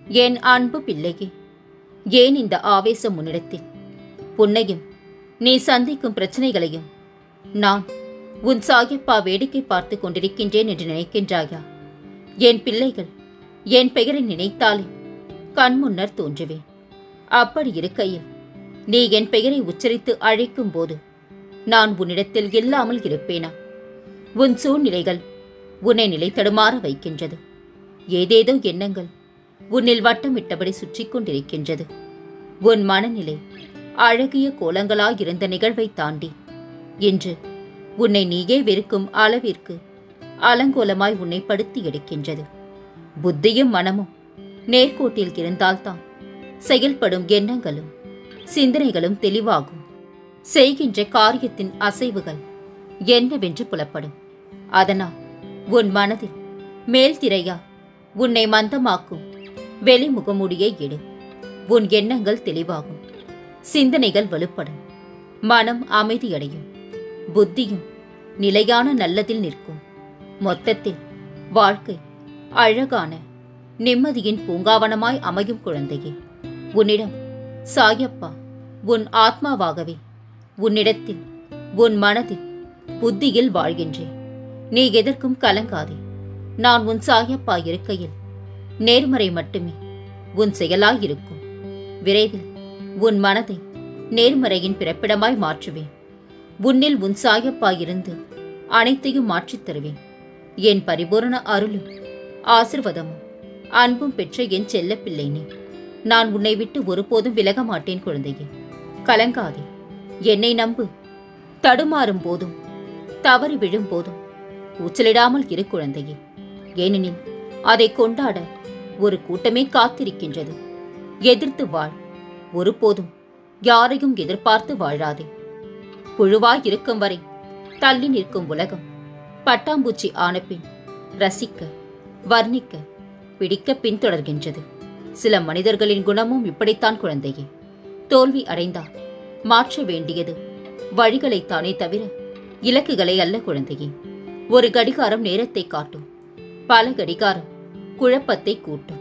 என் அன்பு பிள்ளையே ஏன் இந்த ஆவேசம் உன்னிடத்தில் உன்னையும் நீ சந்திக்கும் பிரச்சனைகளையும் நான் உன் சாயப்பா வேடிக்கை பார்த்து கொண்டிருக்கின்றேன் என்று நினைக்கின்றாயா என் பிள்ளைகள் என் பெயரை நினைத்தாலே கண் முன்னர் தோன்றுவேன் அப்படி இருக்கையில் நீ என் பெயரை உச்சரித்து அழைக்கும் போது நான் உன்னிடத்தில் இல்லாமல் இருப்பேனா உன் சூழ்நிலைகள் உன்னை நிலை தடுமாற வைக்கின்றது ஏதேதோ எண்ணங்கள் உன்னில் வட்டமிட்டபடி சுற்றிக் கொண்டிருக்கின்றது உன் மனநிலை அழகிய கோலங்களாயிருந்த நிகழ்வை தாண்டி இன்று உன்னை நீயே வெறுக்கும் அளவிற்கு அலங்கோலமாய் உன்னை படுத்தி எடுக்கின்றது புத்தியும் மனமும் நேர்கோட்டில் இருந்தால்தான் செயல்படும் எண்ணங்களும் சிந்தனைகளும் தெளிவாகும் செய்கின்ற காரியத்தின் அசைவுகள் என்னவென்று புலப்படும் அதனால் உன் மனதில் மேல் திரையா உன்னை மந்தமாக்கும் வெளிமுகமுடியை எடு உன் எண்ணங்கள் தெளிவாகும் சிந்தனைகள் வலுப்படும் மனம் அமைதியடையும் புத்தியும் நிலையான நல்லதில் நிற்கும் மொத்தத்தில் வாழ்க்கை அழகான நிம்மதியின் பூங்காவனமாய் அமையும் குழந்தையே உன்னிடம் சாயப்பா உன் ஆத்மாவாகவே உன்னிடத்தில் உன் மனதில் புத்தியில் வாழ்கின்றேன் நீ எதற்கும் கலங்காதே நான் உன் சாயப்பா இருக்கையில் நேர்மறை மட்டுமே உன் செயலாயிருக்கும் விரைவில் உன் மனதை நேர்மறையின் பிறப்பிடமாய் மாற்றுவேன் உன்னில் உன் சாயப்பா இருந்து அனைத்தையும் மாற்றித் தருவேன் என் பரிபூரண அருளும் ஆசிர்வாதமும் அன்பும் பெற்ற என் செல்லப் பிள்ளை நீ நான் உன்னை விட்டு ஒருபோதும் விலக மாட்டேன் குழந்தையே கலங்காதே என்னை நம்பு தடுமாறும் போதும் தவறி விழும் போதும் கூச்சலிடாமல் இரு குழந்தையே ஏனெனில் அதை கொண்டாட ஒரு கூட்டமே காத்திருக்கின்றது எதிர்த்து வாழ் ஒருபோதும் யாரையும் எதிர்பார்த்து வாழாதே புழுவாய் இருக்கும் வரை தள்ளி நிற்கும் உலகம் பட்டாம்பூச்சி ஆனபின் ரசிக்க வர்ணிக்க பிடிக்க பின்தொடர்கின்றது சில மனிதர்களின் குணமும் இப்படித்தான் குழந்தையே தோல்வி அடைந்தால் மாற்ற வேண்டியது வழிகளைத்தானே தவிர இலக்குகளை அல்ல குழந்தையே ஒரு கடிகாரம் நேரத்தை காட்டும் பல கடிகாரம் குழப்பத்தை கூட்டும்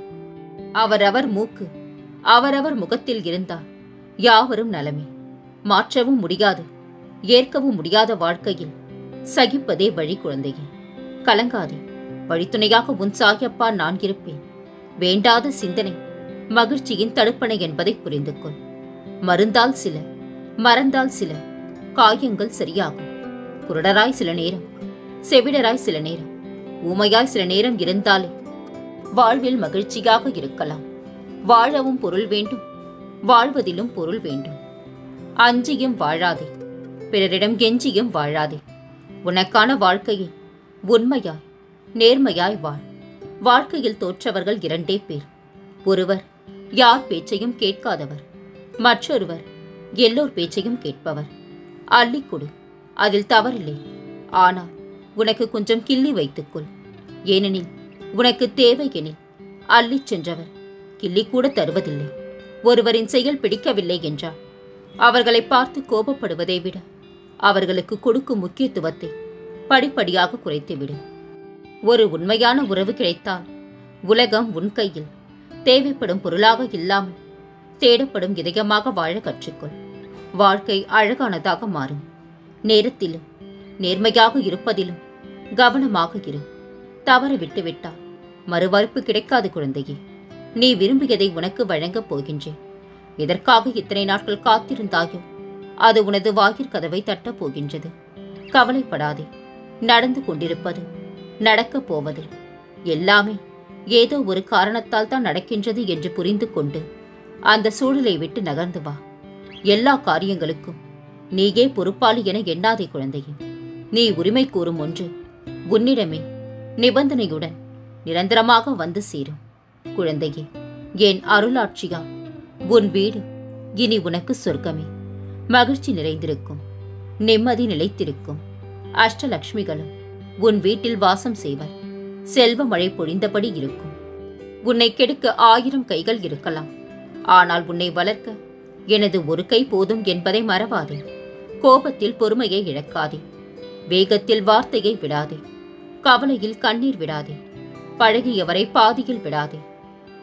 அவரவர் மூக்கு அவரவர் முகத்தில் இருந்தால் யாவரும் நலமே மாற்றவும் முடியாது ஏற்கவும் முடியாத வாழ்க்கையில் சகிப்பதே வழி குழந்தையே கலங்காதே வழித்துணையாக உன் சாயப்பா நான் இருப்பேன் வேண்டாத சிந்தனை மகிழ்ச்சியின் தடுப்பணை என்பதை புரிந்து கொள் மருந்தால் சில மறந்தால் சில காயங்கள் சரியாகும் குருடராய் சில நேரம் செவிடராய் சில நேரம் ஊமையாய் சில நேரம் இருந்தாலே வாழ்வில் மகிழ்ச்சியாக இருக்கலாம் வாழவும் பொருள் வேண்டும் வாழ்வதிலும் பொருள் வேண்டும் அஞ்சியும் வாழாதே பிறரிடம் கெஞ்சியும் வாழாதே உனக்கான வாழ்க்கையை உண்மையாய் நேர்மையாய் வாழ் வாழ்க்கையில் தோற்றவர்கள் இரண்டே பேர் ஒருவர் யார் பேச்சையும் கேட்காதவர் மற்றொருவர் எல்லோர் பேச்சையும் கேட்பவர் அள்ளிக் கொடு அதில் தவறில்லை ஆனால் உனக்கு கொஞ்சம் கிள்ளி வைத்துக்கொள் ஏனெனில் உனக்கு தேவை எனில் அள்ளிச் சென்றவர் கிள்ளி கூட தருவதில்லை ஒருவரின் செயல் பிடிக்கவில்லை என்றால் அவர்களை பார்த்து கோபப்படுவதை விட அவர்களுக்கு கொடுக்கும் முக்கியத்துவத்தை படிப்படியாக குறைத்துவிடு ஒரு உண்மையான உறவு கிடைத்தால் உலகம் உன் கையில் தேவைப்படும் பொருளாக இல்லாமல் தேடப்படும் இதயமாக வாழ கற்றுக்கொள் வாழ்க்கை அழகானதாக மாறும் நேரத்திலும் நேர்மையாக இருப்பதிலும் கவனமாக இரு தவற விட்டுவிட்டால் மறுவாய்ப்பு கிடைக்காது குழந்தையே நீ விரும்பியதை உனக்கு வழங்கப் போகின்றேன் எதற்காக இத்தனை நாட்கள் காத்திருந்தாயோ அது உனது வாயிற் கதவை தட்டப் போகின்றது கவலைப்படாதே நடந்து கொண்டிருப்பது நடக்கப் போவது எல்லாமே ஏதோ ஒரு காரணத்தால் தான் நடக்கின்றது என்று புரிந்து கொண்டு அந்த சூழலை விட்டு நகர்ந்து வா எல்லா காரியங்களுக்கும் நீயே பொறுப்பாளி என எண்ணாதே குழந்தையே நீ உரிமை கூறும் ஒன்று உன்னிடமே நிபந்தனையுடன் நிரந்தரமாக வந்து சேரும் குழந்தையே என் அருளாட்சியா உன் வீடு இனி உனக்கு சொர்க்கமே மகிழ்ச்சி நிறைந்திருக்கும் நிம்மதி நிலைத்திருக்கும் அஷ்டலக்ஷ்மிகளும் உன் வீட்டில் வாசம் செய்வர் செல்வ மழை பொழிந்தபடி இருக்கும் உன்னை கெடுக்க ஆயிரம் கைகள் இருக்கலாம் ஆனால் உன்னை வளர்க்க எனது ஒரு கை போதும் என்பதை மறவாதே கோபத்தில் பொறுமையை இழக்காதே வேகத்தில் வார்த்தையை விடாதே கவலையில் கண்ணீர் விடாதே பழகியவரை பாதியில் விடாதே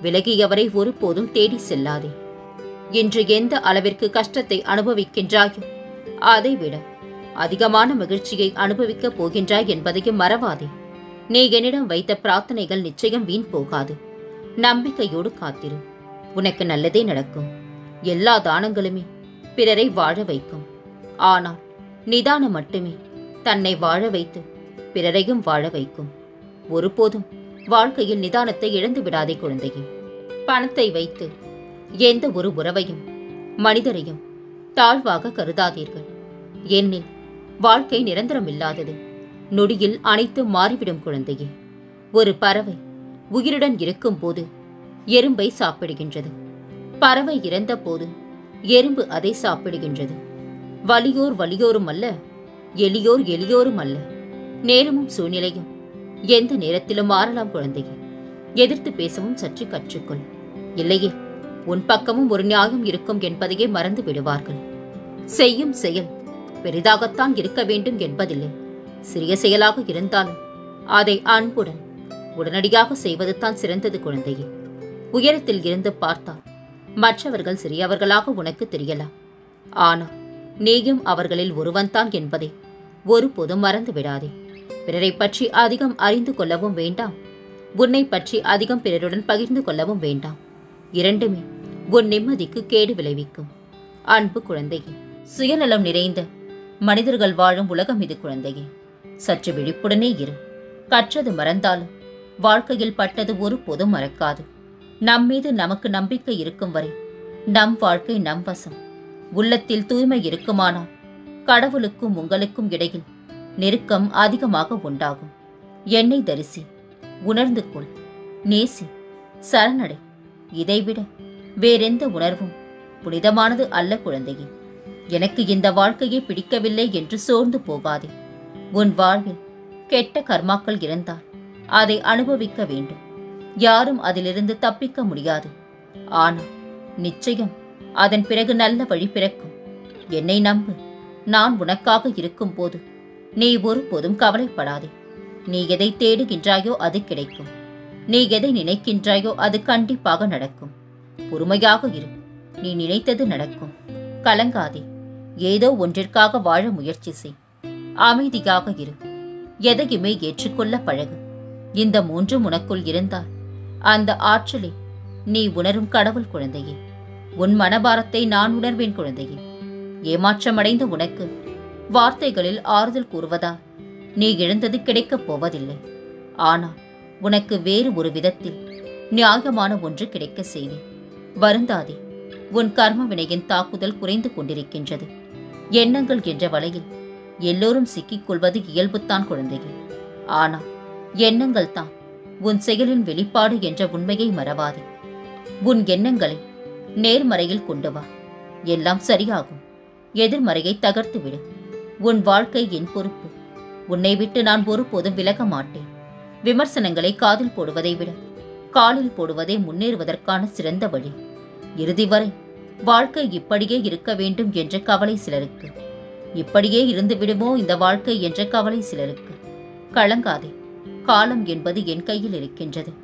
விலகியவரை ஒருபோதும் தேடி செல்லாதே இன்று எந்த அளவிற்கு கஷ்டத்தை அனுபவிக்கின்றாயோ அதைவிட அதிகமான மகிழ்ச்சியை அனுபவிக்கப் போகின்றாய் என்பதையும் மறவாதே நீ என்னிடம் வைத்த பிரார்த்தனைகள் நிச்சயம் வீண் போகாது நம்பிக்கையோடு காத்திரு உனக்கு நல்லதே நடக்கும் எல்லா தானங்களுமே பிறரை வாழ வைக்கும் ஆனால் நிதானம் மட்டுமே தன்னை வாழ வைத்து பிறரையும் வாழ வைக்கும் ஒருபோதும் வாழ்க்கையில் நிதானத்தை இழந்து விடாதே குழந்தையே பணத்தை வைத்து எந்த ஒரு உறவையும் மனிதரையும் தாழ்வாக கருதாதீர்கள் ஏனெனில் வாழ்க்கை நிரந்தரமில்லாதது நொடியில் அனைத்தும் மாறிவிடும் குழந்தையே ஒரு பறவை உயிருடன் இருக்கும்போது எறும்பை சாப்பிடுகின்றது பறவை இறந்தபோது எறும்பு அதை சாப்பிடுகின்றது வலியோர் வலியோரும் அல்ல எளியோர் எளியோரும் அல்ல நேரமும் சூழ்நிலையும் எந்த நேரத்திலும் மாறலாம் குழந்தையே எதிர்த்து பேசவும் சற்று கற்றுக்கொள் இல்லையே உன் பக்கமும் ஒரு நியாயம் இருக்கும் என்பதையே மறந்து விடுவார்கள் செய்யும் செயல் பெரிதாகத்தான் இருக்க வேண்டும் என்பதில்லை சிறிய செயலாக இருந்தாலும் அதை அன்புடன் உடனடியாக செய்வது தான் சிறந்தது குழந்தையே உயரத்தில் இருந்து பார்த்தால் மற்றவர்கள் சிறியவர்களாக உனக்கு தெரியலாம் ஆனால் நீயும் அவர்களில் ஒருவன்தான் என்பதை ஒருபோதும் மறந்து விடாதே பிறரை பற்றி அதிகம் அறிந்து கொள்ளவும் வேண்டாம் உன்னை பற்றி அதிகம் பிறருடன் பகிர்ந்து கொள்ளவும் வேண்டாம் இரண்டுமே உன் நிம்மதிக்கு கேடு விளைவிக்கும் அன்பு குழந்தையே சுயநலம் நிறைந்த மனிதர்கள் வாழும் உலகம் இது குழந்தையே சற்று விழிப்புடனே இரு கற்றது மறந்தாலும் வாழ்க்கையில் பட்டது ஒருபோதும் மறக்காது நம் மீது நமக்கு நம்பிக்கை இருக்கும் வரை நம் வாழ்க்கை நம் வசம் உள்ளத்தில் தூய்மை இருக்குமானால் கடவுளுக்கும் உங்களுக்கும் இடையில் நெருக்கம் அதிகமாக உண்டாகும் என்னை தரிசி உணர்ந்து கொள் நேசி சரணடை இதைவிட வேறெந்த உணர்வும் புனிதமானது அல்ல குழந்தையே எனக்கு இந்த வாழ்க்கையை பிடிக்கவில்லை என்று சோர்ந்து போகாதே உன் வாழ்வில் கெட்ட கர்மாக்கள் இருந்தால் அதை அனுபவிக்க வேண்டும் யாரும் அதிலிருந்து தப்பிக்க முடியாது ஆனால் நிச்சயம் அதன் பிறகு நல்ல வழி பிறக்கும் என்னை நம்பு நான் உனக்காக இருக்கும்போது நீ ஒருபோதும் கவலைப்படாதே நீ எதை தேடுகின்றாயோ அது கிடைக்கும் நீ எதை நினைக்கின்றாயோ அது கண்டிப்பாக நடக்கும் பொறுமையாக இரு நீ நினைத்தது நடக்கும் கலங்காதே ஏதோ ஒன்றிற்காக வாழ முயற்சி செய் அமைதியாக இரு எதையுமே ஏற்றுக்கொள்ள பழகு இந்த மூன்றும் உனக்குள் இருந்தால் அந்த ஆற்றலை நீ உணரும் கடவுள் குழந்தையே உன் மனபாரத்தை நான் உணர்வேன் குழந்தையே ஏமாற்றமடைந்த உனக்கு வார்த்தைகளில் ஆறுதல் கூறுவதால் நீ இழந்தது கிடைக்கப் போவதில்லை ஆனால் உனக்கு வேறு ஒரு விதத்தில் நியாயமான ஒன்று கிடைக்க செய்வேன் வருந்தாதே உன் கர்ம வினையின் தாக்குதல் குறைந்து கொண்டிருக்கின்றது எண்ணங்கள் என்ற வலையில் எல்லோரும் சிக்கிக் கொள்வது இயல்புத்தான் குழந்தையே ஆனால் எண்ணங்கள் தான் உன் செயலின் வெளிப்பாடு என்ற உண்மையை மறவாதே உன் எண்ணங்களை நேர்மறையில் கொண்டு வா எல்லாம் சரியாகும் எதிர்மறையை தகர்த்து விடு உன் வாழ்க்கை என் பொறுப்பு உன்னை விட்டு நான் ஒருபோதும் விலக மாட்டேன் விமர்சனங்களை காதில் போடுவதை விட காலில் போடுவதே முன்னேறுவதற்கான சிறந்த வழி இறுதி வரை வாழ்க்கை இப்படியே இருக்க வேண்டும் என்ற கவலை சிலருக்கு இப்படியே இருந்து விடுமோ இந்த வாழ்க்கை என்ற கவலை சிலருக்கு கலங்காதே காலம் என்பது என் கையில் இருக்கின்றது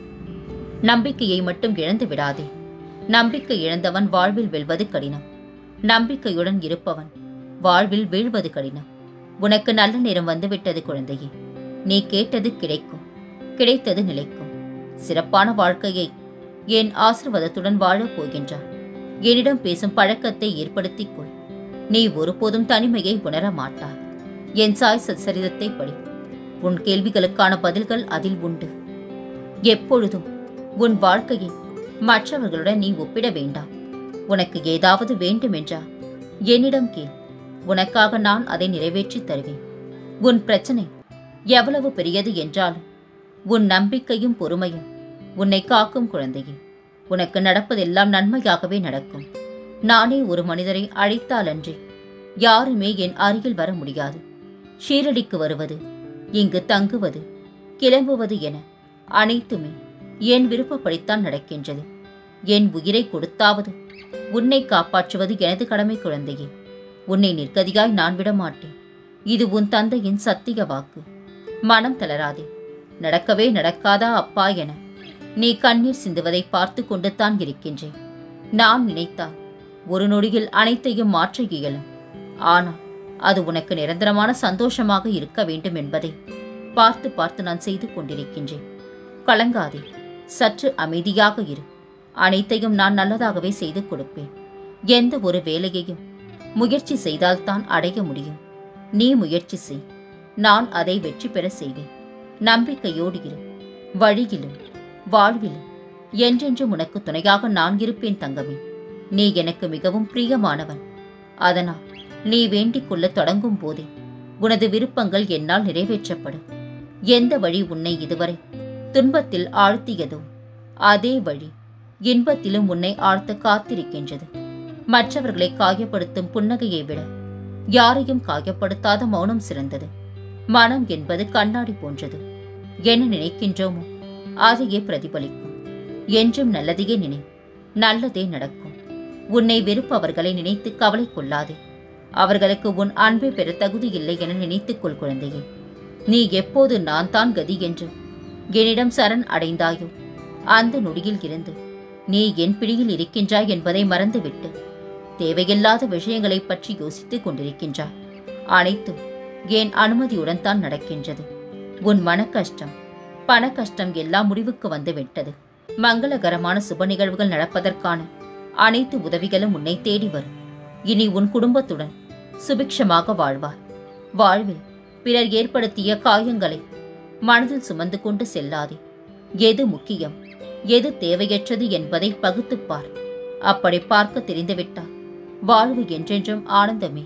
நம்பிக்கையை மட்டும் இழந்து விடாதே நம்பிக்கை இழந்தவன் வாழ்வில் வெல்வது கடினம் நம்பிக்கையுடன் இருப்பவன் வாழ்வில் வீழ்வது கடினம் உனக்கு நல்ல நேரம் வந்துவிட்டது குழந்தையே நீ கேட்டது கிடைக்கும் கிடைத்தது நிலைக்கும் சிறப்பான வாழ்க்கையை என் ஆசிர்வாதத்துடன் வாழப் போகின்றான் என்னிடம் பேசும் பழக்கத்தை ஏற்படுத்திக் கொள் நீ ஒருபோதும் தனிமையை உணர மாட்டாய் என் சாய் சச்சரிதத்தை படி உன் கேள்விகளுக்கான பதில்கள் அதில் உண்டு எப்பொழுதும் உன் வாழ்க்கையை மற்றவர்களுடன் நீ ஒப்பிட வேண்டாம் உனக்கு ஏதாவது வேண்டுமென்றா என்னிடம் கேள் உனக்காக நான் அதை நிறைவேற்றித் தருவேன் உன் பிரச்சனை எவ்வளவு பெரியது என்றாலும் உன் நம்பிக்கையும் பொறுமையும் உன்னை காக்கும் குழந்தையே உனக்கு நடப்பதெல்லாம் நன்மையாகவே நடக்கும் நானே ஒரு மனிதரை அழைத்தாலன்றி யாருமே என் அருகில் வர முடியாது ஷீரடிக்கு வருவது இங்கு தங்குவது கிளம்புவது என அனைத்துமே என் விருப்பப்படித்தான் நடக்கின்றது என் உயிரை கொடுத்தாவது உன்னை காப்பாற்றுவது எனது கடமை குழந்தையே உன்னை நிற்கதியாய் நான் விட மாட்டேன் இது உன் தந்தையின் சத்திய வாக்கு மனம் தளராதே நடக்கவே நடக்காதா அப்பா என நீ கண்ணீர் சிந்துவதை பார்த்து கொண்டு தான் இருக்கின்றேன் நான் நினைத்தால் ஒரு நொடியில் அனைத்தையும் மாற்ற இயலும் ஆனால் அது உனக்கு நிரந்தரமான சந்தோஷமாக இருக்க வேண்டும் என்பதை பார்த்து பார்த்து நான் செய்து கொண்டிருக்கின்றேன் கலங்காதே சற்று அமைதியாக இரு அனைத்தையும் நான் நல்லதாகவே செய்து கொடுப்பேன் எந்த ஒரு வேலையையும் முயற்சி செய்தால்தான் அடைய முடியும் நீ முயற்சி செய் நான் அதை வெற்றி பெற செய்வேன் நம்பிக்கையோடு இரு வழியிலும் வாழ்விலும் என்றென்றும் உனக்கு துணையாக நான் இருப்பேன் தங்கமே நீ எனக்கு மிகவும் பிரியமானவன் அதனால் நீ வேண்டிக் கொள்ளத் தொடங்கும் போதே உனது விருப்பங்கள் என்னால் நிறைவேற்றப்படும் எந்த வழி உன்னை இதுவரை துன்பத்தில் ஆழ்த்தியதோ அதே வழி இன்பத்திலும் உன்னை ஆழ்த்த காத்திருக்கின்றது மற்றவர்களை காயப்படுத்தும் புன்னகையை விட யாரையும் காயப்படுத்தாத மௌனம் சிறந்தது மனம் என்பது கண்ணாடி போன்றது என்ன நினைக்கின்றோமோ அதையே பிரதிபலிக்கும் என்றும் நல்லதையே நினை நல்லதே நடக்கும் உன்னை வெறுப்பவர்களை நினைத்து கவலை கொள்ளாதே அவர்களுக்கு உன் அன்பை பெற தகுதி இல்லை என நினைத்துக் கொள் குழந்தையே நீ எப்போது நான் தான் கதி என்று என்னிடம் சரண் அடைந்தாயோ அந்த நொடியில் இருந்து நீ என் பிடியில் இருக்கின்றாய் என்பதை மறந்துவிட்டு தேவையில்லாத விஷயங்களைப் பற்றி யோசித்துக் கொண்டிருக்கின்றாய் அனைத்தும் என் அனுமதியுடன் தான் நடக்கின்றது உன் மன கஷ்டம் பண கஷ்டம் எல்லாம் முடிவுக்கு வந்து விட்டது மங்களகரமான சுப நிகழ்வுகள் நடப்பதற்கான அனைத்து உதவிகளும் உன்னை தேடி வரும் இனி உன் குடும்பத்துடன் சுபிக்ஷமாக வாழ்வாய் வாழ்வில் பிறர் ஏற்படுத்திய காயங்களை மனதில் சுமந்து கொண்டு செல்லாதே எது முக்கியம் எது தேவையற்றது என்பதை பகுத்துப் பார் அப்படி பார்க்க தெரிந்துவிட்டால் வாழ்வு என்றென்றும் ஆனந்தமே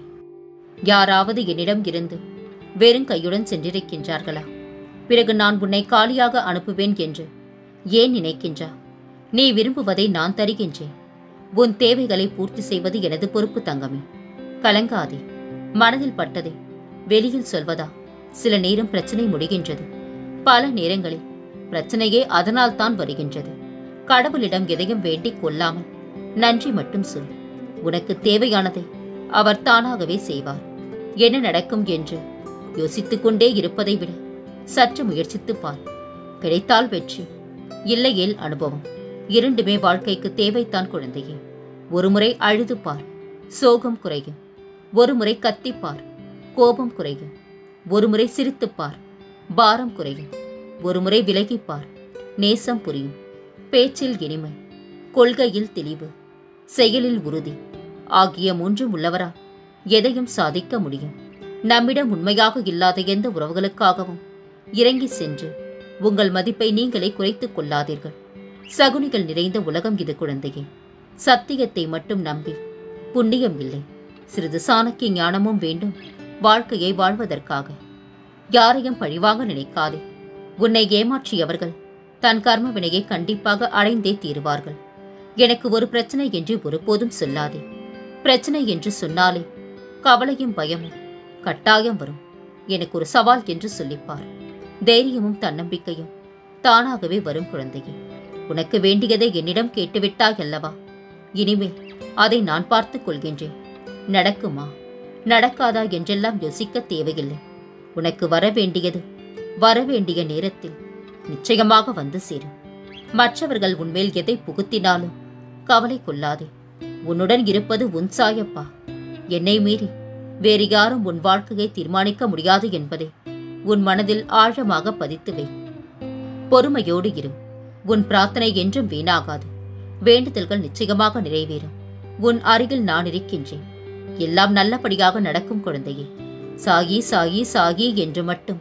யாராவது என்னிடம் இருந்து வெறும் கையுடன் சென்றிருக்கின்றார்களா பிறகு நான் உன்னை காலியாக அனுப்புவேன் என்று ஏன் நினைக்கின்றா நீ விரும்புவதை நான் தருகின்றேன் உன் தேவைகளை பூர்த்தி செய்வது எனது பொறுப்பு தங்கமே கலங்காதே மனதில் பட்டதை வெளியில் சொல்வதா சில நேரம் பிரச்சனை முடிகின்றது பல நேரங்களில் பிரச்சனையே அதனால் தான் வருகின்றது கடவுளிடம் எதையும் வேண்டிக் கொள்ளாமல் நன்றி மட்டும் சொல் உனக்கு தேவையானதை அவர் தானாகவே செய்வார் என்ன நடக்கும் என்று யோசித்துக் கொண்டே இருப்பதை விட சற்று முயற்சித்துப் பார் கிடைத்தால் வெற்றி இல்லையேல் அனுபவம் இரண்டுமே வாழ்க்கைக்கு தேவைத்தான் குழந்தையே ஒருமுறை அழுது பார் சோகம் குறையும் ஒருமுறை கத்திப்பார் கோபம் குறையும் ஒருமுறை சிரித்துப் பார் பாரம் குறையும் ஒருமுறை விலகிப்பார் நேசம் புரியும் பேச்சில் இனிமை கொள்கையில் தெளிவு செயலில் உறுதி ஆகிய மூன்றும் உள்ளவரா எதையும் சாதிக்க முடியும் நம்மிடம் உண்மையாக இல்லாத எந்த உறவுகளுக்காகவும் இறங்கி சென்று உங்கள் மதிப்பை நீங்களே குறைத்துக் கொள்ளாதீர்கள் சகுனிகள் நிறைந்த உலகம் இது குழந்தையே சத்தியத்தை மட்டும் நம்பி புண்ணியம் இல்லை சிறிது சாணக்கிய ஞானமும் வேண்டும் வாழ்க்கையை வாழ்வதற்காக யாரையும் பழிவாங்க நினைக்காதே உன்னை ஏமாற்றியவர்கள் தன் கர்ம வினையை கண்டிப்பாக அடைந்தே தீருவார்கள் எனக்கு ஒரு பிரச்சனை என்று ஒருபோதும் சொல்லாதே பிரச்சனை என்று சொன்னாலே கவலையும் பயமும் கட்டாயம் வரும் எனக்கு ஒரு சவால் என்று சொல்லிப்பார் தைரியமும் தன்னம்பிக்கையும் தானாகவே வரும் குழந்தையே உனக்கு வேண்டியதை என்னிடம் கேட்டுவிட்டாய் அல்லவா இனிமேல் அதை நான் பார்த்துக் கொள்கின்றேன் நடக்குமா நடக்காதா என்றெல்லாம் யோசிக்க தேவையில்லை உனக்கு வர வேண்டியது வர வேண்டிய நேரத்தில் நிச்சயமாக வந்து சேரும் மற்றவர்கள் உன்மேல் எதை புகுத்தினாலும் கவலை கொள்ளாதே உன்னுடன் இருப்பது உன் சாயப்பா என்னை மீறி வேறு யாரும் உன் வாழ்க்கையை தீர்மானிக்க முடியாது என்பதை உன் மனதில் ஆழமாக பதித்து வை பொறுமையோடு இரு உன் பிரார்த்தனை என்றும் வீணாகாது வேண்டுதல்கள் நிச்சயமாக நிறைவேறும் உன் அருகில் நான் இருக்கின்றேன் எல்லாம் நல்லபடியாக நடக்கும் குழந்தையே சாயி சாயி சாயி என்று மட்டும்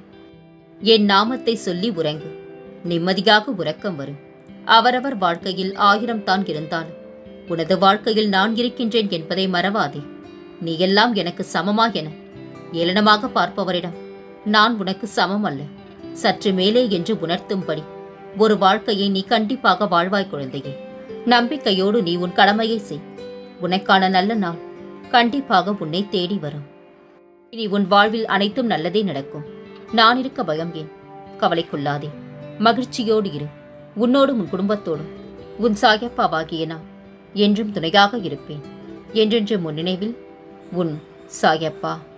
என் நாமத்தை சொல்லி உறங்கு நிம்மதியாக உறக்கம் வரும் அவரவர் வாழ்க்கையில் ஆயிரம் தான் இருந்தாலும் உனது வாழ்க்கையில் நான் இருக்கின்றேன் என்பதை மறவாதே நீ எல்லாம் எனக்கு சமமா என ஏளனமாக பார்ப்பவரிடம் நான் உனக்கு சமம் அல்ல சற்று மேலே என்று உணர்த்தும்படி ஒரு வாழ்க்கையை நீ கண்டிப்பாக வாழ்வாய் குழந்தையே நம்பிக்கையோடு நீ உன் கடமையை செய் உனக்கான நல்ல நாள் கண்டிப்பாக உன்னை தேடி வரும் இனி உன் வாழ்வில் அனைத்தும் நல்லதே நடக்கும் நான் இருக்க பயம் ஏன் கவலை கொள்ளாதே மகிழ்ச்சியோடு இரு உன்னோடும் உன் குடும்பத்தோடும் உன் சாயப்பாவாகிய நான் என்றும் துணையாக இருப்பேன் என்றென்று முன் நினைவில் உன் சாயப்பா